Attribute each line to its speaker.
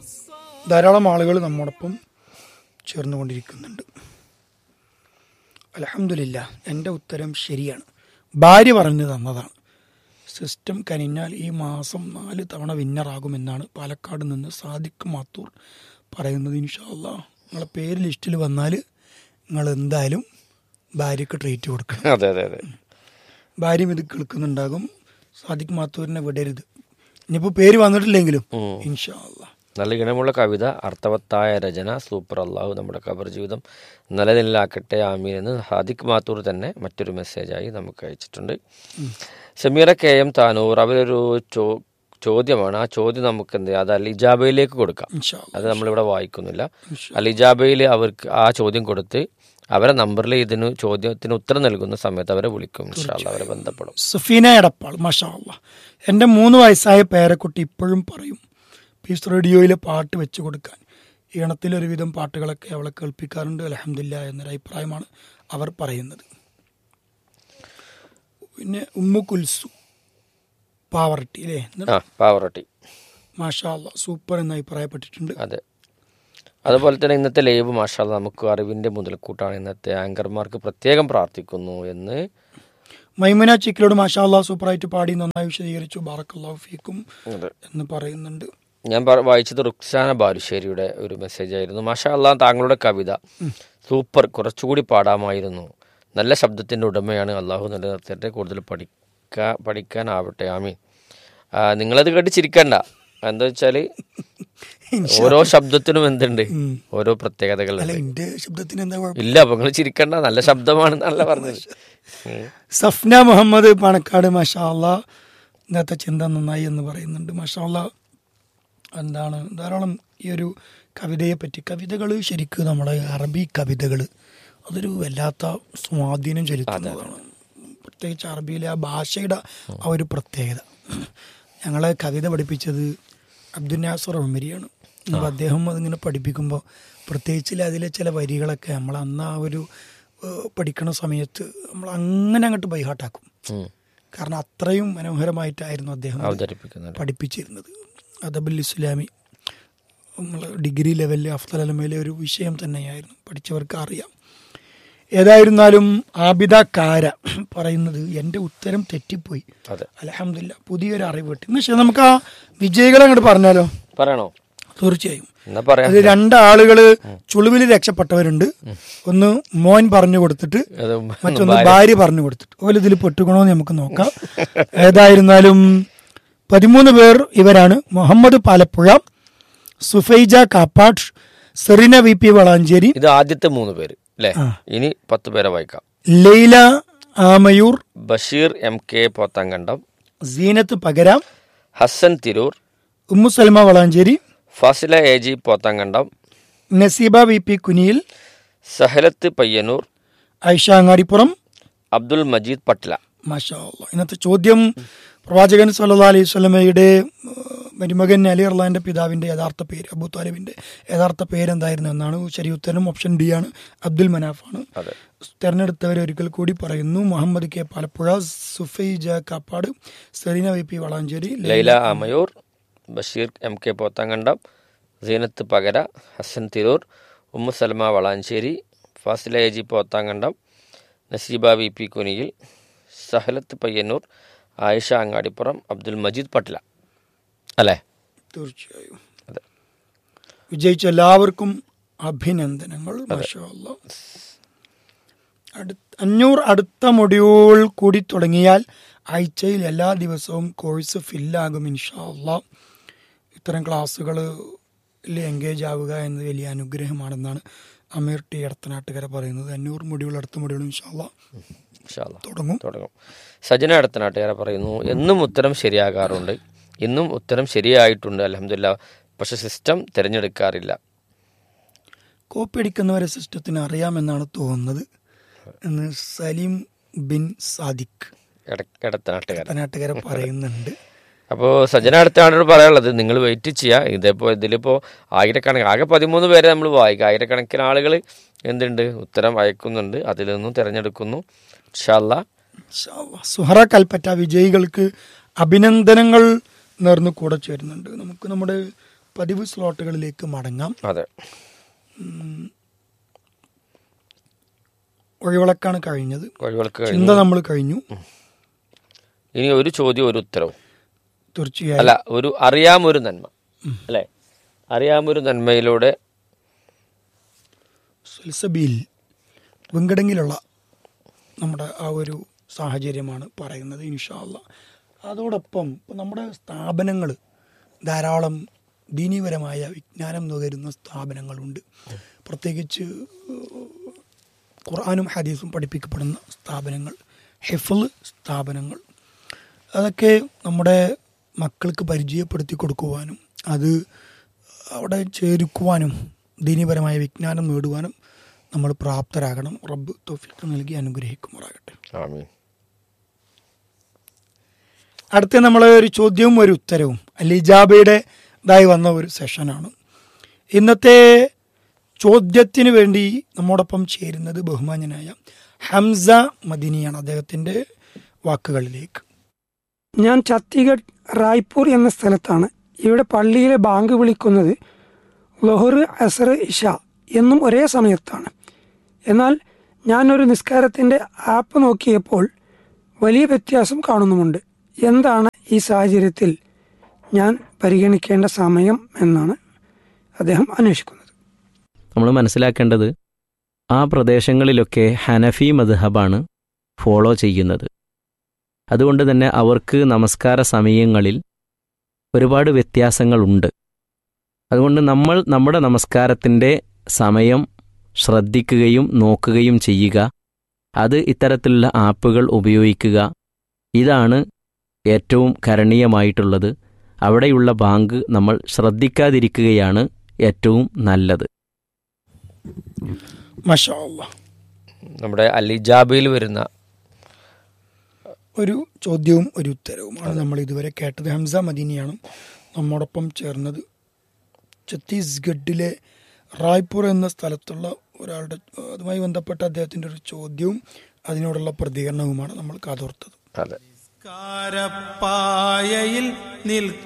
Speaker 1: ധാരാളം ആളുകൾ നമ്മോടൊപ്പം ചേർന്നുകൊണ്ടിരിക്കുന്നുണ്ട് അലഹമില്ല എൻ്റെ ഉത്തരം ശരിയാണ് ഭാര്യ പറഞ്ഞു തന്നതാണ് സിസ്റ്റം കനിഞ്ഞാൽ ഈ മാസം നാല് തവണ വിന്നറാകുമെന്നാണ് പാലക്കാട് നിന്ന് സാദിഖ് മാത്തൂർ പറയുന്നത് ഇൻഷാല്ല നിങ്ങളെ പേര് ലിസ്റ്റിൽ വന്നാൽ നിങ്ങൾ എന്തായാലും ഭാര്യക്ക് ട്രീറ്റ് കൊടുക്കണം
Speaker 2: അതെ അതെ അതെ
Speaker 1: ഭാര്യയും ഇത് കേൾക്കുന്നുണ്ടാകും സാദിഖ് മാത്തൂരിനെ വിടരുത് ഇനിയിപ്പോൾ പേര് വന്നിട്ടില്ലെങ്കിലും
Speaker 2: ഉം.
Speaker 1: ഇൻഷാല്ല
Speaker 2: നല്ല ഗുണമുള്ള കവിത അർത്ഥവത്തായ രചന സൂപ്പർ അള്ളാഹു നമ്മുടെ ഖബർ ജീവിതം നിലനിലാക്കട്ടെ ആമീൻ എന്ന് ഹാദിഖ് മാത്തൂർ തന്നെ മറ്റൊരു മെസ്സേജായി നമുക്ക് അയച്ചിട്ടുണ്ട് സമീറ കെ എം താനൂർ അവരൊരു ചോ ചോദ്യമാണ് ആ ചോദ്യം നമുക്ക് എന്ത് ചെയ്യാം അത് അൽ ഇജാബയിലേക്ക് കൊടുക്കാം
Speaker 1: ഇൻഷാല്ല
Speaker 2: അത് നമ്മളിവിടെ വായിക്കുന്നില്ല അൽ ഇജാബയിൽ അവർക്ക് ആ ചോദ്യം കൊടുത്ത് അവരെ നമ്പറിൽ ഇതിന് ചോദ്യത്തിന് ഉത്തരം നൽകുന്ന സമയത്ത് അവരെ വിളിക്കും ഇൻഷാല്ല അവരെ ബന്ധപ്പെടും
Speaker 1: സഫീന എടപ്പാൾ മഷാ അള്ളാ എൻ്റെ മൂന്ന് വയസ്സായ പേരക്കുട്ടി ഇപ്പോഴും പറയും പീസ് റേഡിയോയിലെ പാട്ട് വെച്ച് കൊടുക്കാൻ ഈണത്തിലൊരുവിധം പാട്ടുകളൊക്കെ അവളെ കേൾപ്പിക്കാറുണ്ട് അലഹമില്ല എന്നൊരു അഭിപ്രായമാണ് അവർ പറയുന്നത് പിന്നെ ഉമ്മു കുൽസു പാവർട്ടി അല്ലേ
Speaker 2: ആ പാവറട്ടി
Speaker 1: മാഷാ അള്ളാ സൂപ്പർ എന്ന് അഭിപ്രായപ്പെട്ടിട്ടുണ്ട്
Speaker 2: അതെ അതുപോലെ തന്നെ ഇന്നത്തെ ലൈവ് മാഷാല്ല നമുക്ക് അറിവിന്റെ മുതൽക്കൂട്ടാണ് ഇന്നത്തെ ആങ്കർമാർക്ക് പ്രത്യേകം പ്രാർത്ഥിക്കുന്നു എന്ന്
Speaker 1: മൈമുന ചിക്കിലോട് മാഷാ അള്ളാ സൂപ്പറായിട്ട് പാടി നന്നായി വിശദീകരിച്ചു ബാറക്കല്ലാഹു ഫീക്കും
Speaker 2: അതെ.
Speaker 1: എന്ന് പറയുന്നുണ്ട്
Speaker 2: ഞാൻ പറ- വായിച്ചത് റുക്സാന ബാലുശ്ശേരിയുടെ ഒരു മെസ്സേജ് ആയിരുന്നു മാഷാ അല്ലാ താങ്കളുടെ കവിത സൂപ്പർ കുറച്ചുകൂടി പാടാമായിരുന്നു നല്ല ശബ്ദത്തിന്റെ ഉടമയാണ് അള്ളാഹു നിലനിർത്തിയിട്ട് കൂടുതൽ പഠിക്കാ പഠിക്കാനാവട്ടെ ആമീൻ ആ, നിങ്ങളത് കേട്ട് ചിരിക്കണ്ട എന്താ വെച്ചാല് ഓരോ ശബ്ദത്തിനും എന്തുണ്ട് ഓരോ പ്രത്യേകതകളുണ്ട്
Speaker 1: അല്ല എൻ്റെ ശബ്ദത്തിന് എന്താ കുഴപ്പം
Speaker 2: ഇല്ല അപ്പൊ നിങ്ങൾ ചിരിക്കണ്ട നല്ല ശബ്ദമാണെന്നല്ല പറഞ്ഞത് ഉം.
Speaker 1: സഫ്ന മുഹമ്മദ് പാണക്കാട് മഷാല്ല ഇന്നത്തെ ചിന്ത നന്നായി എന്ന് പറയുന്നുണ്ട് മഷാല്ല എന്താണ് ധാരാളം ഈ ഒരു കവിതയെ പറ്റി കവിതകൾ ശരിക്കും നമ്മുടെ അറബി കവിതകൾ അതൊരു വല്ലാത്ത സ്വാധീനം ചെലുത്തുന്നതാണ് പ്രത്യേകിച്ച് അറബിയിലെ ആ ഭാഷയുടെ ആ ഒരു പ്രത്യേകത ഞങ്ങളെ കവിത പഠിപ്പിച്ചത് അബ്ദുൽ നാസർ ഉമരിയാണ് അപ്പോൾ അദ്ദേഹം അതിങ്ങനെ പഠിപ്പിക്കുമ്പോൾ പ്രത്യേകിച്ച് അതിലെ ചില വരികളൊക്കെ നമ്മൾ അന്ന് ആ ഒരു ഏഹ്, പഠിക്കണ സമയത്ത് നമ്മൾ അങ്ങനെ അങ്ങോട്ട് ബൈഹാട്ടാക്കും
Speaker 2: ഉം.
Speaker 1: കാരണം അത്രയും മനോഹരമായിട്ടായിരുന്നു അദ്ദേഹം അത്
Speaker 2: അവതരിപ്പിക്കുന്നുണ്ട്
Speaker 1: പഠിപ്പിച്ചിരുന്നത് അദബുൽ ഇസ്ലാമി നമ്മൾ ഡിഗ്രി ലെവലിൽ അഫ്സൽ അലമയിലെ ഒരു വിഷയം തന്നെയായിരുന്നു പഠിച്ചവർക്ക് അറിയാം ഏതായിരുന്നാലും ആബിദ കാര പറയുന്നത് എൻ്റെ ഉത്തരം തെറ്റിപ്പോയി
Speaker 2: അതെ
Speaker 1: അലഹമില്ല പുതിയൊരു അറിവ് കിട്ടി എന്ന് വെച്ചാൽ നമുക്ക് ആ വിജയികളെ അങ്ങോട്ട് പറഞ്ഞാലോ
Speaker 2: പറയണോ
Speaker 1: തീർച്ചയായും
Speaker 2: എന്നാ പറയാം
Speaker 1: അത് രണ്ടാളുകള് ചുളിവിൽ രക്ഷപ്പെട്ടവരുണ്ട് ഒന്ന് മോൻ പറഞ്ഞു കൊടുത്തിട്ട്
Speaker 2: അത്
Speaker 1: മറ്റൊന്ന് ഭാര്യ പറഞ്ഞു കൊടുത്തിട്ട് ഓല് ഇതിൽ പെട്ടുകണോന്ന് നമുക്ക് നോക്കാം ഏതായിരുന്നാലും പതിമൂന്ന് പേർ ഇവരാണ് മുഹമ്മദ് പാലപ്പുഴ സുഫൈജ കാപ്പാട്ട് സെറീന വി പി വളാഞ്ചേരി
Speaker 2: ഇത് ആദ്യത്തെ മൂന്ന് പേര് അല്ലേ
Speaker 1: ആ.
Speaker 2: ഇനി പത്ത് പേരെ വായിക്കാം
Speaker 1: ലൈല ആമയൂർ
Speaker 2: ബഷീർ എം കെ പോത്താങ്കണ്ടം
Speaker 1: സീനത്ത് പകരാം
Speaker 2: Hasan Tirur
Speaker 1: Ummu Salma Valanchery
Speaker 2: Fasila A G Pothankandam
Speaker 1: Naseeba V P Kuniyil
Speaker 2: Sahalath Payyanur
Speaker 1: Aisha Angadippuram
Speaker 2: Abdul Majeed Patla
Speaker 1: മാഷാ അല്ലാ. ഇന്നത്തെ ചോദ്യം പ്രവാചകൻ സല്ലാ അലൈഹി സ്വലമയുടെ മരുമകൻ അലി അള്ളാഹിന്റെ പിതാവിന്റെ യഥാർത്ഥ പേര് അബു താലിബിന്റെ യഥാർത്ഥ പേര് എന്തായിരുന്നു എന്നാണ് ശരി ഉത്തരം ഓപ്ഷൻ ഡി ആണ് അബ്ദുൽ മനാഫാണ്
Speaker 2: അതെ
Speaker 1: തെരഞ്ഞെടുത്തവർ ഒരിക്കൽ കൂടി പറയുന്നു Muhammad K Palappuzha Sufaija Kappad Sereena V P Valanchery
Speaker 2: Laila Amayur Basheer M K Pothankandam Seenath Pakara Hasan Tirur Ummu Salma Valanchery Fasila A G Pothankandam Naseeba V P Kuniyil Sahalath Payyanur Ayisha Angadippuram Abdul Majeed Patla അല്ലേ
Speaker 1: തീർച്ചയായും
Speaker 2: അതെ
Speaker 1: വിജയിച്ച എല്ലാവർക്കും അഭിനന്ദനങ്ങൾ മാഷാ അല്ലാ. അടുത്ത അഞ്ഞൂറ് അടുത്ത മൊഡ്യൂൾ കൂടി തുടങ്ങിയാൽ ആഴ്ചയിൽ എല്ലാ ദിവസവും കോഴ്സ് ഫില്ലാകും ഇൻഷാല്ല ഇത്തരം ക്ലാസ്സുകളിൽ എൻഗേജ് ആവുക എന്നത് വലിയ അനുഗ്രഹമാണെന്നാണ് അമീർ ടി എടത്തനാട്ടുകര പറയുന്നത് അഞ്ഞൂറ് മൊഡ്യൂൾ അടുത്ത മൊഡ്യൂൾ ഇൻഷാല്ല
Speaker 2: ഇൻഷാ അല്ലാ.
Speaker 1: തുടങ്ങും
Speaker 2: തുടങ്ങും സജന അടുത്തനാട്ടുകാരെ പറയുന്നു എന്നും ഉത്തരം ശരിയാകാറുണ്ട് ഇന്നും ഉത്തരം ശരിയായിട്ടുണ്ട് അലഹമില്ല പക്ഷെ സിസ്റ്റം തിരഞ്ഞെടുക്കാറില്ല
Speaker 1: കോപ്പി അടിക്കുന്നവരെ സിസ്റ്റത്തിന് അറിയാമെന്നാണ് തോന്നുന്നത് എന്ന് സലീം ബിൻ സാദിഖ്
Speaker 2: ഇടത്തനാട്ടുകാരൻ
Speaker 1: എടത്തനാട്ടുകര പറയുന്നുണ്ട്
Speaker 2: അപ്പോൾ സജ്ജന അടുത്ത ആളോട് പറയാനുള്ളത് നിങ്ങൾ വെയിറ്റ് ചെയ്യുക ഇതിപ്പോൾ ഇതിലിപ്പോൾ ആയിരക്കണക്കിന് ആകെ പതിമൂന്ന് പേരെ നമ്മൾ വായിക്കുക ആയിരക്കണക്കിന് ആളുകൾ എന്തുണ്ട് ഉത്തരം അയക്കുന്നുണ്ട് അതിൽ നിന്നും തിരഞ്ഞെടുക്കുന്നു ഇൻഷാല്ലാ
Speaker 1: ഇൻഷാ അല്ലാ. സുഹറ കൽപ്പറ്റ വിജയികൾക്ക് അഭിനന്ദനങ്ങൾ നേർന്ന് കൂടെ ചേരുന്നുണ്ട് നമുക്ക് നമ്മുടെ പതിവ് സ്ലോട്ടുകളിലേക്ക് മടങ്ങാം
Speaker 2: അതെ
Speaker 1: ഒഴിവിളക്കാണ് കഴിഞ്ഞത്
Speaker 2: വഴികൾക്ക്
Speaker 1: ചിന്ത
Speaker 2: കഴിഞ്ഞു
Speaker 1: നമ്മൾ കഴിഞ്ഞു
Speaker 2: ഇനി ഒരു ചോദ്യം ഒരു ഉത്തരവും
Speaker 1: തീർച്ചയായും
Speaker 2: അല്ല ഒരു അറിയാമൊരു നന്മ അല്ലേ അറിയാമൊരു നന്മയിലൂടെ
Speaker 1: സുൽസബീൽ വെങ്കടങ്ങിലുള്ള നമ്മുടെ ആ ഒരു സാഹചര്യമാണ് പറയുന്നത് ഇൻഷാല്ല അതോടൊപ്പം ഇപ്പം നമ്മുടെ സ്ഥാപനങ്ങൾ ധാരാളം ദീനീപരമായ വിജ്ഞാനം നുകരുന്ന സ്ഥാപനങ്ങളുണ്ട് പ്രത്യേകിച്ച് ഏഹ്, ഖുർആാനും ഹദീസും പഠിപ്പിക്കപ്പെടുന്ന സ്ഥാപനങ്ങൾ ഹെഫിൾ സ്ഥാപനങ്ങൾ അതൊക്കെ നമ്മുടെ മക്കൾക്ക് പരിചയപ്പെടുത്തി കൊടുക്കുവാനും അത് അവിടെ ചേരുക്കുവാനും ദീനീപരമായ വിജ്ഞാനം നേടുവാനും നമ്മൾ പ്രാപ്തരാകണം റബ്ബ് തോഫിക്ക് നൽകി അനുഗ്രഹിക്കുമാറാകട്ടെ
Speaker 2: ആമീൻ
Speaker 1: അടുത്ത നമ്മളെ ഒരു ചോദ്യവും ഒരു ഉത്തരവും അലിജാബയുടെ ഇതായി വന്ന ഒരു സെഷനാണ് ഇന്നത്തെ ചോദ്യത്തിന് വേണ്ടി നമ്മോടൊപ്പം ചേരുന്നത് ബഹുമാന്യനായ ഹംസ മദിനിയാണ് അദ്ദേഹത്തിൻ്റെ വാക്കുകളിലേക്ക്
Speaker 3: ഞാൻ ചത്തിഗഡ് റായ്പൂർ എന്ന സ്ഥലത്താണ് ഇവിടെ പള്ളിയിലെ ബാങ്ക് വിളിക്കുന്നത് ലൊഹർ അസർ ഇഷ എന്നും ഒരേ സമയത്താണ് എന്നാൽ ഞാനൊരു നിസ്കാരത്തിൻ്റെ ആപ്പ് നോക്കിയപ്പോൾ വലിയ വ്യത്യാസം കാണുന്നുമുണ്ട് എന്താണ് ഈ സാഹചര്യത്തിൽ ഞാൻ പരിഗണിക്കേണ്ട സമയം എന്നാണ് അദ്ദേഹം അന്വേഷിക്കുന്നത്
Speaker 4: നമ്മൾ മനസ്സിലാക്കേണ്ടത് ആ പ്രദേശങ്ങളിലൊക്കെ ഹനഫി മദ്ഹബാണ് ഫോളോ ചെയ്യുന്നത് അതുകൊണ്ട് തന്നെ അവർക്ക് നമസ്കാര സമയങ്ങളിൽ ഒരുപാട് വ്യത്യാസങ്ങളുണ്ട് അതുകൊണ്ട് നമ്മൾ നമ്മുടെ നമസ്കാരത്തിൻ്റെ സമയം ശ്രദ്ധിക്കുകയും നോക്കുകയും ചെയ്യുക അത് ഇത്തരത്തിലുള്ള ആപ്പുകൾ ഉപയോഗിക്കുക ഇതാണ് ഏറ്റവും കരണീയമായിട്ടുള്ളത് അവിടെയുള്ള ബാങ്ക് നമ്മൾ ശ്രദ്ധിക്കാതിരിക്കുകയാണ് ഏറ്റവും നല്ലത്
Speaker 1: മഷാ അല്ലാ
Speaker 2: നമ്മുടെ അലിജാബയിൽ വരുന്ന
Speaker 1: ഒരു ചോദ്യവും ഒരു ഉത്തരവുമാണ് നമ്മൾ ഇതുവരെ കേട്ടത് ഹംസ മദീനിയാണ് നമ്മോടൊപ്പം ചേർന്നത് ഛത്തീസ്ഗഡിലെ റായ്പൂർ എന്ന സ്ഥലത്തുള്ള ഒരാളുടെ അതുമായി ബന്ധപ്പെട്ട അദ്ദേഹത്തിൻ്റെ ഒരു ചോദ്യവും അതിനോടുള്ള പ്രതികരണവുമാണ് നമ്മൾ കാതോർത്തത്
Speaker 2: അതെ
Speaker 5: കാരപ്പായയിൽ നിൽ